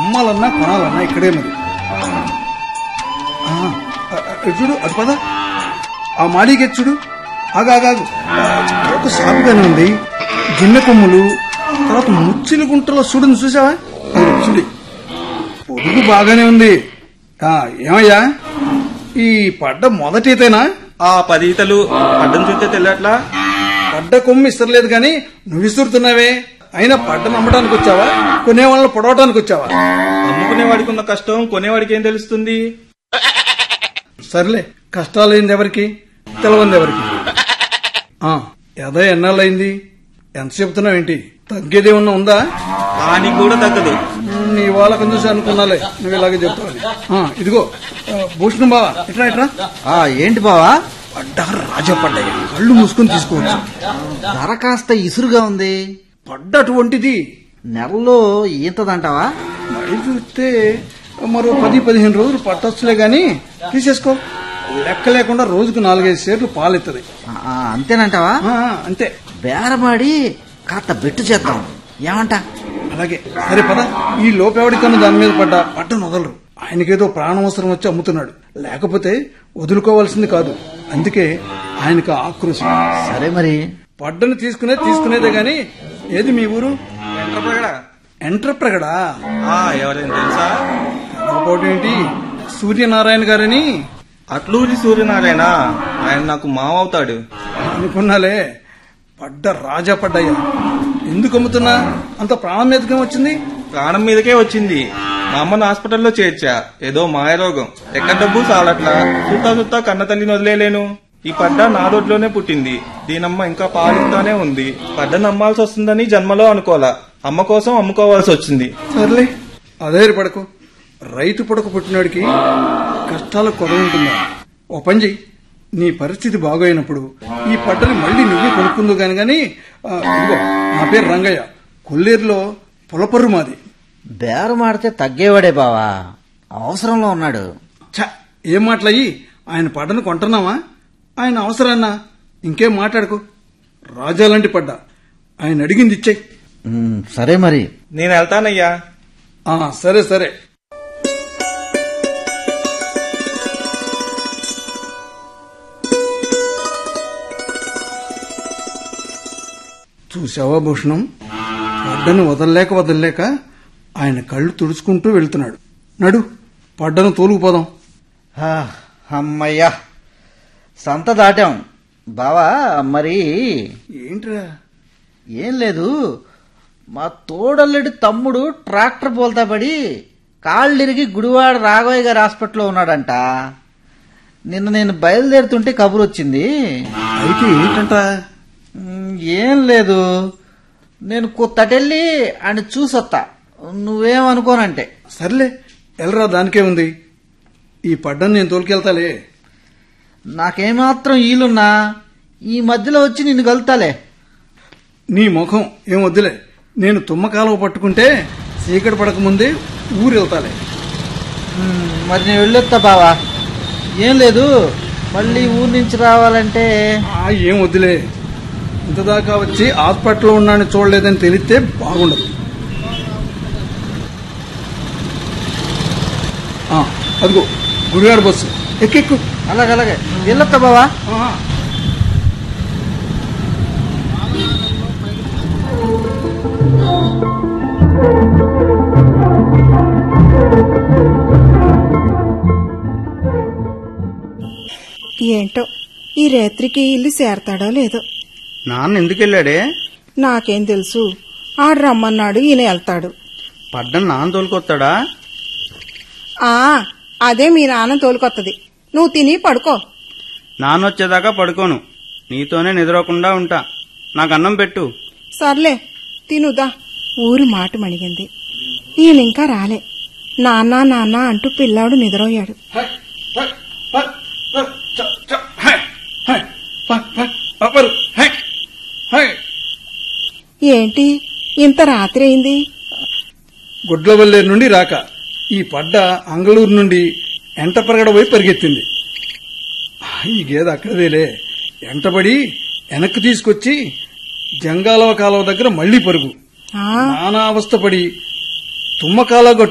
అమ్మాలన్నా కొనాలన్నా ఇక్కడే మరి ఆ, ఆ, ఇటు చూడు అటు పద ఆ మాడీకి చూడు ఆగాగాగు ఒక సాపుగానే ఉంది గిన్నె కొమ్ములు తర్వాత ముచ్చిలి గుంటలో చూడని చూసావా అది చూడి పొడుగు బాగానే ఉంది ఆ, ఏమయ్యా ఈ పడ్డ మొదటితేనా ఆ పది ఈతలు అడ్డం చూస్తే తెలియట్లా పడ్డ కొమ్ము ఇస్తలేదు కానీ నువ్వు ఇస్తురుతున్నావే అయినా పడ్డ నమ్మడానికి వచ్చావా కొనే వాళ్ళని పొడవటానికి వచ్చావా అమ్ముకునే వాడికి ఉన్న కష్టం కొనేవాడికి ఏం తెలుస్తుంది సర్లే కష్టాలైంది ఎవరికి తెలవంది ఎవరికి ఆ, ఎద ఎన్నాళ్ళైంది ఎంత చెప్తున్నావేంటి తగ్గేదేమన్నా ఉందా హాని కూడా తగ్గదు నీ వాళ్ళకం చూసి అనుకున్నాలే నువ్వు ఇలాగే చెప్తావని ఆ, ఇదిగో ఆ, భూషణం బావా ఇట్రా ఇట్రా ఆ ఏంటి బావా పడ్డా రాజా పడ్డాయి కళ్ళు మూసుకొని తీసుకోవచ్చు ధర కాస్త ఇసురుగా ఉంది పడ్డ అటువంటిది నెలలో ఈతదంటావా మరి చూస్తే మరో పది పదిహేను రోజులు పట్టొచ్చులే గాని తీసేసుకో లెక్క లేకుండా రోజుకు నాలుగైదు సేర్లు పాలెత్తది ఆ, ఆ, అంతేనంటావా ఆ, అంతే బేరమాడి కాస్త బెట్టు చేద్దాం ఏమంటా అలాగే సరే పద ఈ లోపెవడికన్నా దాని మీద పడ్డా పట్టను వదలరు ఆయనకేదో ప్రాణం అవసరం వచ్చి అమ్ముతున్నాడు లేకపోతే వదులుకోవాల్సింది కాదు అందుకే ఆయనకు ఆక్రోశం సరే మరి పడ్డను తీసుకునే తీసుకునేదే గాని ఏది మీ ఊరు ఎంట్రప్రగడ? ఎంట్రప్రగడా ఆ ఎవరైనా తెలుసా ఇంకోటి ఏంటి సూర్యనారాయణ గారని అట్లూరి సూర్యనారాయణ ఆయన నాకు మావవుతాడు అనుకున్నాలే పడ్డ రాజా పడ్డయ్యా ఎందుకు అమ్ముతున్నా అంత ప్రాణం మీదకేం వచ్చింది ప్రాణం మీదకే వచ్చింది మా అమ్మను హాస్పిటల్లో చేర్చా ఏదో మాయరోగం ఎక్కడ డబ్బు చాలట్లా సుత్తా సుత్తా కన్న తల్లిని వదిలేలేను ఈ పడ్డ నా దొడ్లోనే పుట్టింది దీనమ్మ ఇంకా పాలిస్తానే ఉంది పడ్డ నమ్మాల్సి వస్తుందని జన్మలో అనుకోలా అమ్మ కోసం అమ్ముకోవాల్సి వచ్చింది సర్లే అధైర్య పడకు రైతు పడక పుట్టినాడికి కష్టాల కొర ఉంటుందా ఓ పని చెయ్యి నీ పరిస్థితి బాగోయినప్పుడు ఈ పడ్డని మళ్ళీ నువ్వే కొనుక్కుందు గాని గాని ఆ, ఇదిగో నా పేరు రంగయ్య కొల్లేరులో పులపర్రు మాది బేరమాడితే తగ్గేవాడే బావా అవసరంలో ఉన్నాడు ఛ ఏం మాటలయ్యి ఆయన పడ్డను కొంటున్నావా ఆయన అవసరాన్నా ఇంకేం మాట్లాడుకో రాజా లాంటి పడ్డ ఆయన అడిగింది ఇచ్చేయి ఉమ్, సరే మరి నేను వెళ్తానయ్యా ఆ, సరే సరే చూసావా భూషణం పడ్డను వదలలేక వదలలేక ఆయన కళ్ళు తుడుచుకుంటూ వెళ్తున్నాడు నడు పడ్డను తోలుకుపోదాం హా, అమ్మయ్యా సంత దాటాం బావా మరి ఏంట్రా ఏం లేదు మా తోడల్లుడి తమ్ముడు ట్రాక్టర్ పోల్తా పడి కాళ్ళిరిగి గుడివాడ రాఘవయ్య గారి హాస్పిటల్లో ఉన్నాడంట నిన్న నేను బయలుదేరుతుంటే కబురు వచ్చింది అయితే ఏంటంట ఉమ్, ఏం లేదు నేను కొత్తటెళ్ళి ఆయన చూసొత్తా నువ్వేమనుకోనంటే సర్లే ఎల్రా దానికే ఉంది ఈ పడ్డను నేను తోలుకెళ్తాలే నాకేమాత్రం ఈలున్నా ఈ మధ్యలో వచ్చి నిన్ను కలుతాలే నీ ముఖం ఏం వద్దులే నేను తుమ్మకాలువ పట్టుకుంటే చీకటి పడకముందే ఊరు వెళ్తాలే ఉమ్, మరి నేను వెళ్ళొత్తా బావా ఏం లేదు మళ్ళీ ఊరి నుంచి రావాలంటే ఆ, ఏం వద్దులే ఇంతదాకా వచ్చి హాస్పిటల్లో ఉన్నాడని చూడలేదని తెలిస్తే బాగుండదు ఆ, అదిగో గుడివాడ బస్సు ఎక్కెక్కు అలాగే అలాగే వెళ్ళొత్తా బావా ఆ, ఏంటో ఈ రాత్రికి ఇల్లు చేరతాడో లేదో నాన్న ఎందుకు వెళ్ళాడే నాకేం తెలుసు ఆడు రమ్మన్నాడు ఈయన వెళ్తాడు పడ్డం నాన్న తోలుకొస్తాడా ఆ అదే మీ నాన్న తోలుకొత్తది నువ్వు తిని పడుకో నాన్న వచ్చేదాకా పడుకోను నీతోనే నిద్రకుండా ఉంటా నాకు అన్నం పెట్టు సర్లే తినుదా ఊరు మాట మణిగింది ఈయన ఇంకా రాలే నాన్న నాన్న అంటూ పిల్లాడు నిద్రపోయాడు హై, హై, హై, హై, చ, చ, హై, హై, హై, హై, అప్పరు, హై, హై. ఏంటి ఇంత రాత్రి అయింది గుడ్లవల్లేరు నుండి రాక ఈ పడ్డ అంగళూరు నుండి ఎంటపరగడ పోయి పరిగెత్తింది ఈ గేదె అక్కడదేలే ఎంటబడి వెనక్కి తీసుకొచ్చి జంగాలవ కాలువ దగ్గర మళ్లీ పరుగు ఆ నానా అవస్థపడి తుమ్మకాల